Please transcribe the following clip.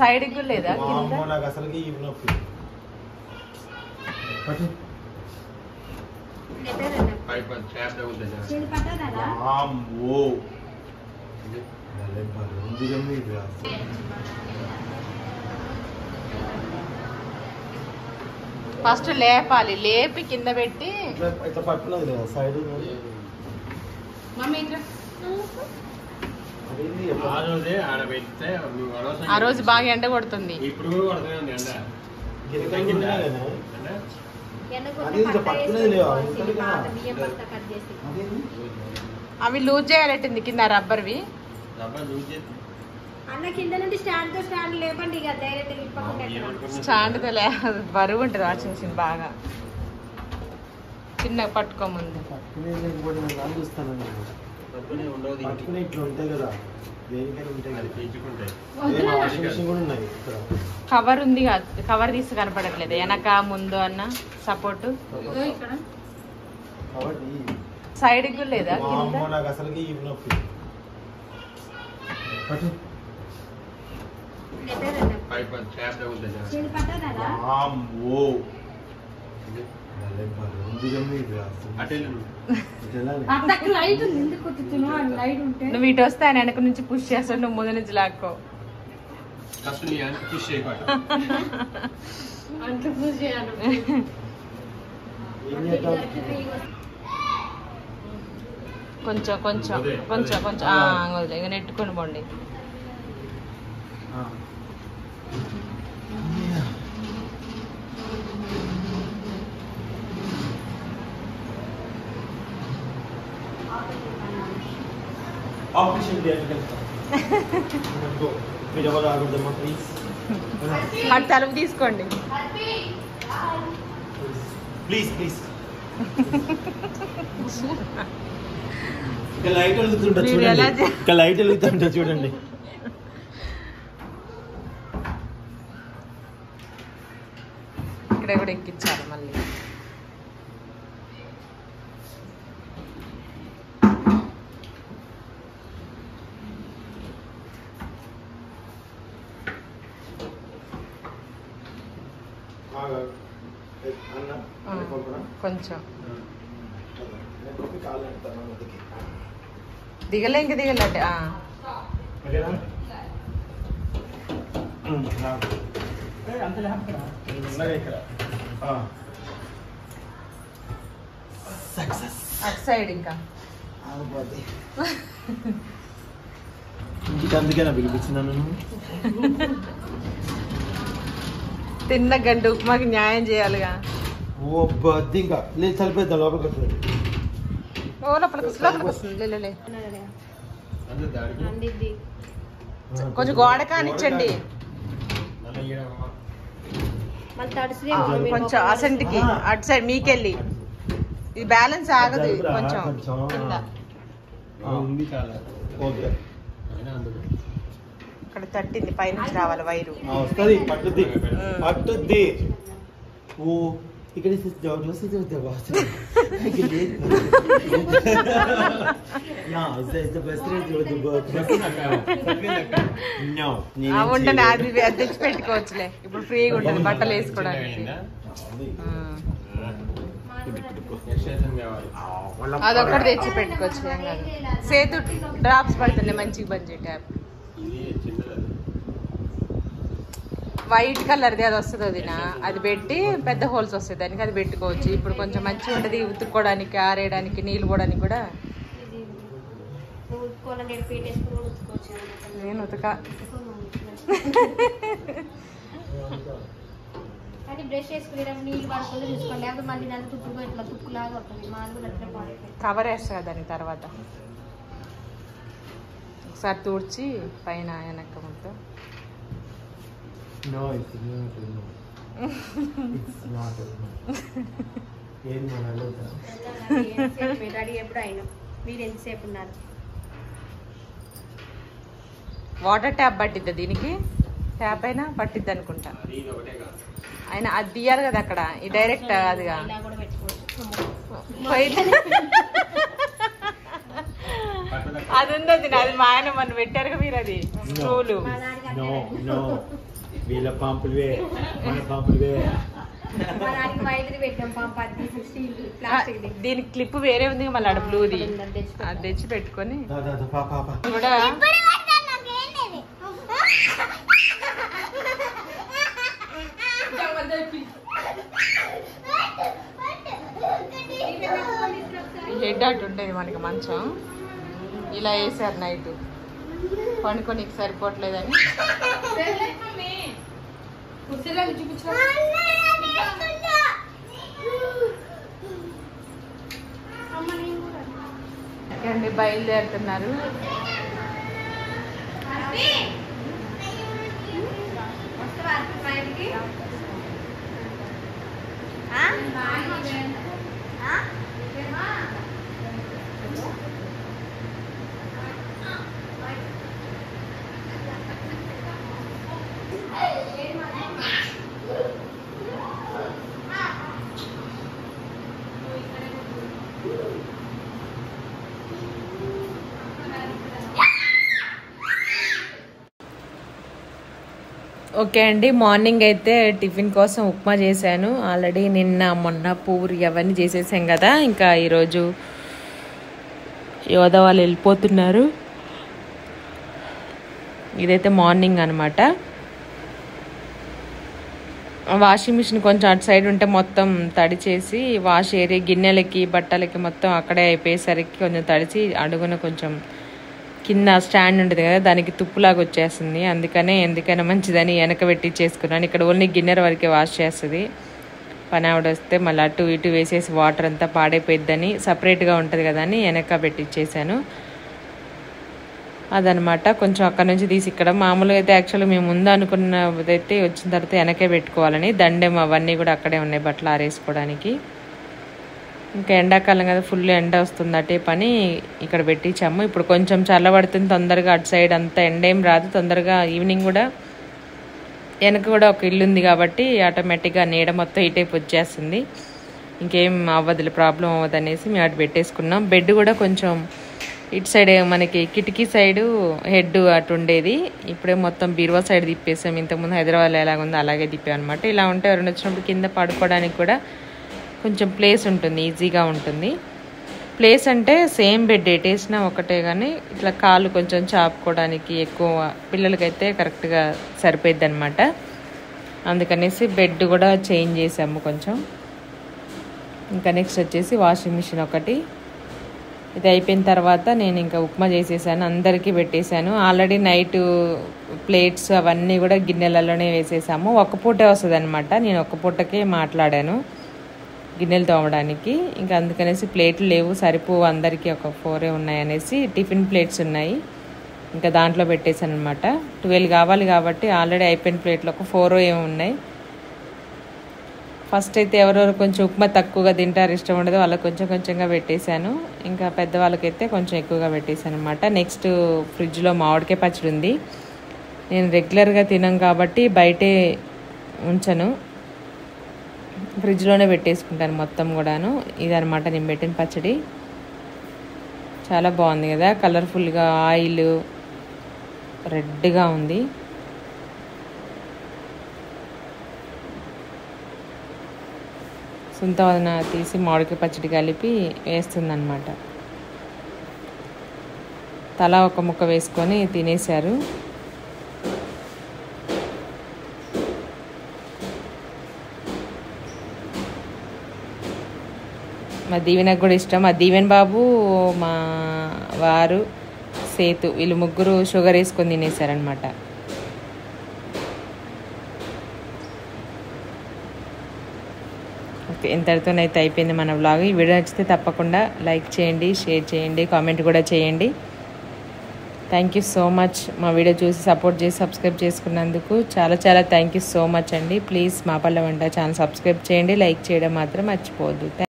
Side కి లేదా కింద వామ్మో, నాకు అసలుకి ఈ నొప్పి పట్టు. వామ్మో. భలే భలే ఉంది కదా ఇది అసలు. ఫస్ట్ లేపాలి లేపి కింద పెట్టి ఇట్లా ఇట్లా పట్టున్నది కదా సైడ్ మమ్మీ ఇట్లా. అదేంది ఆ రోజే ఆడ పెడితే నువ్వు అనవసరం ఆ రోజు బాగా ఎండ కొడుతుంది ఇప్పుడు కూడా కొడుతూనే ఉంది ఎండ గిరికలు తగ్గిందా? ఉన్నాయనే? అంటే అది ఇంకా పట్టుకునేది లేవా? ఉంటుంది కదా. అదేంది? అవి లూజ్ చేయాలట్టుంది కింద రబ్బర్వి రబ్బర్ లూజ్ చేసి అన్న కింద నుండి స్టాండ్ తో స్టాండ్ లేపండి ఇక డైరెక్ట్ ఇప్పకుండా ఏమనుకున్నా? స్టాండ్ లే బరువు ఉంటుంది వాషింగ్ మిషన్ బాగా చిన్న పట్టుకోముందు పట్టుకునేది ఇంకోటి నేను రాని చూస్తాను నేను. డబ్బునే ఉండవు దీనికి. పట్టుకునే ఇట్లా ఉంటాయి కదా దేనికైనా ఉంటాయి అది కదా పీల్చుకుంటాయి ఏ వాషింగ్ మిషన్ కూడా ఉన్నాయి ఇక్కడ కవర్ ఉంది కదా కవర్ తీసి కనపడట్లేదు వెనక ముందు అన్న సపోర్ట్ కాబట్టి సైడ్ కి లేదా కింద వామ్మో, నాకు అసలుకి ఈ నొప్పి పట్టు. పైప్ ట్యాప్ తగ్గుతుంది పట్టదా వామ్మో. భలే భలే ఉంది కదా ఇది అసలు. అటు వెళ్ళు. ఇటు వెళ్ళాలి. అత్తకు లైట్ ఉంది ఎందుకు కొట్టుతున్నావు లైట్ ఉంటే నువ్వు ఇటు వస్తే ఆయన వెనక నుంచి పుష్ చేస్తాడు నువ్వు ముందు నుంచి లాక్కో ఫస్ట్ నీ అంత పుష్ చేయకూడదు అంత పూజ చేయాలి ఏం చేద్దాం కొంచెం కొంచెం అదే, కొంచెం అదే. కొంచెం ఆ, వదిలే ఇక నెట్టుకొని పోండి ఆ. ఆపరేషన్ మీరు ఎవరు ఆగుదమ్మా ప్లీజ్ అటు తలుపు తీసుకోండి ప్లీజ్ ప్లీజ్ ఇక లైట్ వెలుగుతుంటా మీరు ఎలా చూడండి చే- ఇక లైట్ వెలుగుతుంటా చూడండి ఇక్కడ కూడా ఎక్కించాలి మళ్ళీ ఆగు, ఆగు. ఏ, అన్న ఆ. పంపరా? కొంచెం నేను పంపి కాళ్ళు పెడతాను అన్నదికి. దిగలే ఇంక దిగలంటే ఓకేనా ఉమ్, నాకు. ఉన్నగా ఇక్కడ ఆ. సక్సెస్ అటు సైడ్ ఇంకా ఆగిపోద్ది. ఇంటికి అందుకేనా పిలిపించినా నువ్వు తిన్న గంట ఉప్మాకి న్యాయం చేయాలిగా ఓ బద్ది ఇంకా లేదు చనిపోద్దాం లోపలికి వస్తుంది ఓ లోపలికి వస్తుంది, లోపలికి వస్తుంది లే, లే, లే. అందరూ దాడికి అందిద్ది కొంచెం గోడ కానిచ్చండి మళ్ళీ ఈడ మళ్ళీ తడిసి ఆ, కొంచెం అసంటికి అటు సైడ్ మీకెళ్ళి ఇది బ్యాలెన్స్ ఆగదు జరుపురా, కొంచెం కొంచెం. కింద ఆ, ఉంది చాలా ఓకే అయినా అందులో ఇక్కడ తట్టింది పైనుంచి రావాలి వైరు ఆ, వస్తుంది పట్టుద్ది ఉమ్. పట్టుద్ది ఓ ఇక్కడ చూసి చూస్తే బాగుంది ఆ, ఉంటుంది అది అది తెచ్చి పెట్టుకోవచ్చులే ఇప్పుడు ఫ్రీగా ఉంటుంది బట్టలు వేసుకోవడానికి అయిందా? ఉమ్. ఎక్స్టెన్షన్ కావాలి అదొక్కటి తెచ్చి పెట్టుకోవచ్చు ఏం కాదు సేతు డ్రాప్స్ పడుతుంది మంచిగా బంద్ ట్యాప్ ఇది చిన్నది అది. వైట్ కలర్ది అది వస్తుంది అది నా అది పెట్టి పెద్ద హోల్స్ వస్తాయి దానికి అది పెట్టుకోవచ్చు ఇప్పుడు కొంచెం మంచిగా ఉంటుంది ఉతుక్కోవడానికి ఆరేయడానికి నీళ్ళు పోవడానికి కూడా నువ్వు ఉత్తుకోవాలని నేను పీట వేసుకుని కూడా ఉత్తుకోవచ్చు నేను ఉతక కానీ బ్రష్ వేసుకునేటప్పుడు నీళ్ళు పడుతుంది చూసుకోండి లేకపోతే మళ్ళీ నన్ను తుప్పుగా ఇట్లా తుప్పులాగా అవుతుంది మా కూడా అట్లా పాడైపోయింది కవర్ వేస్తా కదా దాని తర్వాత ఒకసారి తూడ్చి పైన వెనక మొత్తం No, it's not. No. It's not. ఏం మన అడుగుతా ఎంతసేపు మీరు రెడీ ఎప్పుడు అయినా మీరు ఎంతసేపు ఉన్నారు వాటర్ ట్యాప్ పట్టిద్దా దీనికి ట్యాప్ అయినా పట్టిద్ది అనుకుంటా అది ఇది ఒకటే కాదు ఆయన అది తీయాలి కదా అక్కడ ఈ డైరెక్ట్ అదిగా ఇలా కూడా పెట్టుకోవచ్చు పోయి- పట్టుదల అది ఉంది అది అది మా ఆయన మన పెట్టారుగా మీరు అది స్క్రూలు మా దానికి నో అట్లనే. నో వీళ్ళ పంపులువే మన పంపులువే మా దానికి వైద్యులు పెట్టాం పంప అది స్టీల్ ఆ, ప్లాస్టిక్ దీనికి క్లిప్ వేరే ఉంది మళ్ళీ ఆడ బ్లూది అది తెచ్చి పెట్టాం. అది తెచ్చి పెట్టుకొని దా, దా, దా, పా, పా, పా. కూడా హెడ్ అటు ఉంటుంది మనకి మంచం ఇలా వేసారు నైట్ పండుకోనికి సరిపోవట్లేదని కుర్చీలోకి చూపించు అమ్మ నేను కూడా అండి బయలుదేరుతున్నారు వస్తావా అర్పి బయటికి ఆ? ఆ? ఓకే అండి మార్నింగ్ అయితే టిఫిన్ కోసం ఉప్మా చేశాను ఆల్రెడీ నిన్న మొన్న పూరి అవన్నీ చేసేసాం కదా ఇంకా ఈరోజు యోధ వాళ్ళు వెళ్ళిపోతున్నారు ఇదైతే మార్నింగ్ అనమాట వాషింగ్ మిషన్ కొంచెం అటు సైడ్ ఉంటే మొత్తం తడి చేసి వాష్ ఏరియా గిన్నెలకి బట్టలకి మొత్తం అక్కడే అయిపోయేసరికి కొంచెం తడిచి అడుగున కొంచెం కింద స్టాండ్ ఉంటుంది కదా దానికి తుప్పులాగా వచ్చేస్తుంది అందుకనే ఎందుకైనా మంచిదని వెనక పెట్టి చేసుకున్నాను ఇక్కడ ఓన్లీ గిన్నెర వరకే వాష్ చేస్తుంది పని ఆవిడ వస్తే మళ్ళీ అటు ఇటు వేసేసి వాటర్ అంతా పాడైపోయిద్దని సపరేట్గా ఉంటుంది కదా అని వెనక పెట్టించేసాను అదనమాట కొంచెం అక్కడ నుంచి తీసి ఇక్కడ మామూలుగా అయితే యాక్చువల్గా మేము ముందు అనుకున్నదైతే వచ్చిన తర్వాత వెనకే పెట్టుకోవాలని దండెం అవన్నీ కూడా అక్కడే ఉన్నాయి బట్టలు ఆరేసుకోవడానికి ఇంకా ఎండాకాలం కదా ఫుల్ ఎండ వస్తుంది అటే పని ఇక్కడ పెట్టించాము ఇప్పుడు కొంచెం చల్లబడుతుంది తొందరగా అటు సైడ్ అంత ఎండ ఏం రాదు తొందరగా ఈవినింగ్ కూడా వెనక కూడా ఒక ఇల్లు ఉంది కాబట్టి ఆటోమేటిక్గా నీడ మొత్తం ఇటైపు వచ్చేస్తుంది ఇంకేం అవ్వదులే ప్రాబ్లం అవ్వదు అనేసి మేము అటు పెట్టేసుకున్నాం బెడ్ కూడా కొంచెం ఇటు సైడ్ మనకి కిటికీ సైడు హెడ్ అటు ఉండేది ఇప్పుడే మొత్తం బీరువా సైడ్ తిప్పేసాం ఇంతకుముందు హైదరాబాద్లో ఎలాగుందో అలాగే తిప్పాం అనమాట ఇలా ఉంటే ఎవరైనా వచ్చినప్పుడు కింద పడుకోవడానికి కూడా కొంచెం ప్లేస్ ఉంటుంది ఈజీగా ఉంటుంది ప్లేస్ అంటే సేమ్ బెడ్ ఎటేసినా ఒకటే కానీ ఇట్లా కాళ్ళు కొంచెం చాపుకోవడానికి ఎక్కువ పిల్లలకైతే కరెక్ట్గా సరిపోద్ది అనమాట అందుకనేసి బెడ్ కూడా చేంజ్ చేసాము కొంచెం ఇంకా నెక్స్ట్ వచ్చేసి వాషింగ్ మిషన్ ఒకటి ఇది అయిపోయిన తర్వాత నేను ఇంకా ఉప్మా చేసేసాను అందరికీ పెట్టేశాను ఆల్రెడీ నైట్ ప్లేట్స్ అవన్నీ కూడా గిన్నెలలోనే వేసేసాము ఒక్క పూటే వస్తుంది అనమాట నేను ఒక్క పూటకే మాట్లాడాను గిన్నెలు తోమడానికి ఇంకా అందుకనేసి ప్లేట్లు లేవు సరిపోవు అందరికీ ఒక ఫోరే ఉన్నాయి అనేసి టిఫిన్ ప్లేట్స్ ఉన్నాయి ఇంకా దాంట్లో పెట్టేశాను అనమాట ట్వెల్వ్ కావాలి కాబట్టి ఆల్రెడీ అయిపోయిన ప్లేట్లు ఒక ఫోర్ ఏమి ఉన్నాయి ఫస్ట్ అయితే ఎవరెవరు కొంచెం ఉప్మా తక్కువగా తింటారు ఇష్టం ఉండదు వాళ్ళకి కొంచెం కొంచెంగా పెట్టేశాను ఇంకా పెద్దవాళ్ళకైతే కొంచెం ఎక్కువగా పెట్టేశాను అనమాట నెక్స్ట్ ఫ్రిడ్జ్లో మామిడికాయ పచ్చడి ఉంది నేను రెగ్యులర్గా తినం కాబట్టి బయటే ఉంచను ఫ్రిడ్జ్లోనే పెట్టేసుకుంటాను మొత్తం కూడాను ఇదనమాట నేను పెట్టిన పచ్చడి చాలా బాగుంది కదా కలర్ఫుల్గా ఆయిల్ రెడ్గా ఉంది సుంత వదన తీసి మామిడికాయ పచ్చడి కలిపి వేస్తుందన్నమాట తలా ఒక ముక్క వేసుకొని తినేశారు మా దీవెనకు కూడా ఇష్టం మా దీవెన్ బాబు మా వారు సేతు వీళ్ళు ముగ్గురు షుగర్ వేసుకొని తినేశారనమాట ఓకే ఇంతటితోనైతే అయిపోయింది మన వ్లాగ్ ఈ వీడియో నచ్చితే తప్పకుండా లైక్ చేయండి షేర్ చేయండి కామెంట్ కూడా చేయండి థ్యాంక్ యూ సో మచ్ మా వీడియో చూసి సపోర్ట్ చేసి సబ్స్క్రైబ్ చేసుకున్నందుకు చాలా చాలా థ్యాంక్ యూ సో మచ్ అండి ప్లీజ్ మా పల్లె వంట ఛానల్ సబ్స్క్రైబ్ చేయండి లైక్ చేయడం మాత్రం మర్చిపోవద్దు